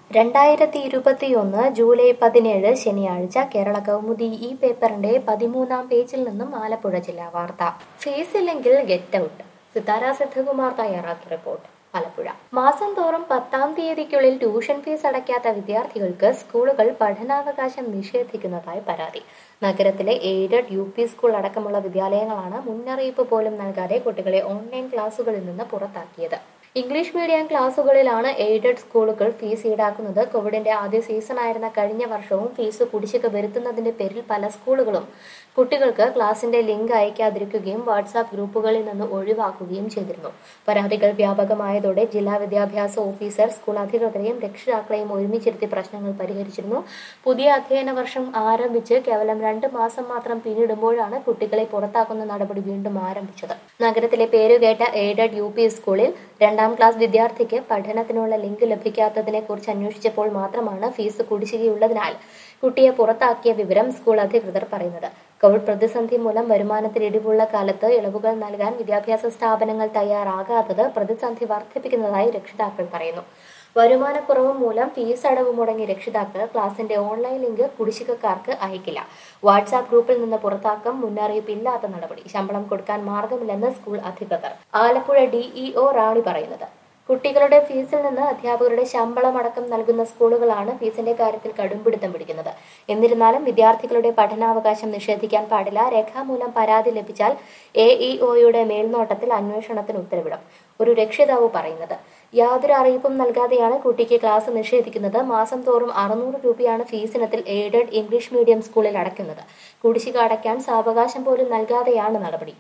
രണ്ടായിരത്തി ഇരുപത്തിയൊന്ന് ജൂലൈ പതിനേഴ് ശനിയാഴ്ച കേരള കൗമുദി ഈ പേപ്പറിന്റെ പതിമൂന്നാം പേജിൽ നിന്നും ആലപ്പുഴ ജില്ലാ വാർത്ത ഫീസ് ഇല്ലെങ്കിൽ ഗെറ്റ് ഔട്ട് സിതാര സിദ്ധകുമാർ തയ്യാറാക്കിയ റിപ്പോർട്ട് ആലപ്പുഴ മാസം തോറും പത്താം തീയതിക്കുള്ളിൽ ട്യൂഷൻ ഫീസ് അടയ്ക്കാത്ത വിദ്യാർത്ഥികൾക്ക് സ്കൂളുകൾ പഠനാവകാശം നിഷേധിക്കുന്നതായി പരാതി നഗരത്തിലെ എയ്ഡഡ് യു പി സ്കൂൾ അടക്കമുള്ള വിദ്യാലയങ്ങളാണ് മുന്നറിയിപ്പ് പോലും നൽകാതെ കുട്ടികളെ ഓൺലൈൻ ക്ലാസുകളിൽ നിന്ന് പുറത്താക്കിയത് ഇംഗ്ലീഷ് മീഡിയം ക്ലാസുകളിലാണ് എയ്ഡഡ് സ്കൂളുകൾ ഫീസ് ഈടാക്കുന്നത് കോവിഡിന്റെ ആദ്യ സീസണായിരുന്ന കഴിഞ്ഞ വർഷവും ഫീസ് കുടിശ്ശിക വരുത്തുന്നതിന്റെ പേരിൽ പല സ്കൂളുകളും കുട്ടികൾക്ക് ക്ലാസിന്റെ ലിങ്ക് അയക്കാതിരിക്കുകയും വാട്സാപ്പ് ഗ്രൂപ്പുകളിൽ നിന്ന് ഒഴിവാക്കുകയും ചെയ്തിരുന്നു പരാതികൾ വ്യാപകമായതോടെ ജില്ലാ വിദ്യാഭ്യാസ ഓഫീസർ സ്കൂൾ അധികൃതരെയും രക്ഷിതാക്കളെയും ഒരുമിച്ചിരുത്തി പ്രശ്നങ്ങൾ പരിഹരിച്ചിരുന്നു പുതിയ അധ്യയന വർഷം ആരംഭിച്ച് കേവലം രണ്ട് മാസം മാത്രം പിന്നിടുമ്പോഴാണ് കുട്ടികളെ പുറത്താക്കുന്ന നടപടി വീണ്ടും ആരംഭിച്ചത് നഗരത്തിലെ പേരുകേട്ട എയ്ഡഡ് യു പി സ്കൂളിൽ രണ്ടാം ക്ലാസ് വിദ്യാർത്ഥിക്ക് പഠനത്തിനുള്ള ലിങ്ക് ലഭിക്കാത്തതിനെ കുറിച്ച് അന്വേഷിച്ചപ്പോൾ മാത്രമാണ് ഫീസ് കുടിശ്ശികയുള്ളതിനാൽ കുട്ടിയെ പുറത്താക്കിയ വിവരം സ്കൂൾ അധികൃതർ പറയുന്നത് കോവിഡ് പ്രതിസന്ധി മൂലം വരുമാനത്തിൽ ഇടിവുള്ള കാലത്ത് ഇളവുകൾ നൽകാൻ വിദ്യാഭ്യാസ സ്ഥാപനങ്ങൾ തയ്യാറാകാത്തത് പ്രതിസന്ധി വർദ്ധിപ്പിക്കുന്നതായി രക്ഷിതാക്കൾ പറയുന്നു വരുമാനക്കുറവ് മൂലം ഫീസ് അടവ് മുടങ്ങിയ രക്ഷിതാക്കൾ ക്ലാസിന്റെ ഓൺലൈൻ ലിങ്ക് കുടിശ്ശികക്കാർക്ക് അയക്കില്ല വാട്സാപ്പ് ഗ്രൂപ്പിൽ നിന്ന് പുറത്താക്കം മുന്നറിയിപ്പില്ലാത്ത നടപടി ശമ്പളം കൊടുക്കാൻ മാർഗമില്ലെന്ന് സ്കൂൾ അധികൃതർ ആലപ്പുഴ ഡിഇഒ റാണി പറയുന്നത് കുട്ടികളുടെ ഫീസിൽ നിന്ന് അധ്യാപകരുടെ ശമ്പളം അടക്കം നൽകുന്ന സ്കൂളുകളാണ് ഫീസിന്റെ കാര്യത്തിൽ കടുംപിടുത്തം പിടിക്കുന്നത് എന്നിരുന്നാലും വിദ്യാർത്ഥികളുടെ പഠനാവകാശം നിഷേധിക്കാൻ പാടില്ല രേഖാമൂലം പരാതി ലഭിച്ചാൽ എ ഇഒയുടെ മേൽനോട്ടത്തിൽ അന്വേഷണത്തിന് ഉത്തരവിടും ഒരു രക്ഷിതാവ് പറയുന്നത് യാതൊരു അറിയിപ്പും നൽകാതെയാണ് കുട്ടിക്ക് ക്ലാസ് നിഷേധിക്കുന്നത് മാസം തോറും അറുന്നൂറ് രൂപയാണ് ഫീസിനത്തിൽ എയ്ഡഡ് ഇംഗ്ലീഷ് മീഡിയം സ്കൂളിൽ അടയ്ക്കുന്നത് കുടിശ്ശിക അടയ്ക്കാൻ സാവകാശം പോലും നൽകാതെയാണ് നടപടി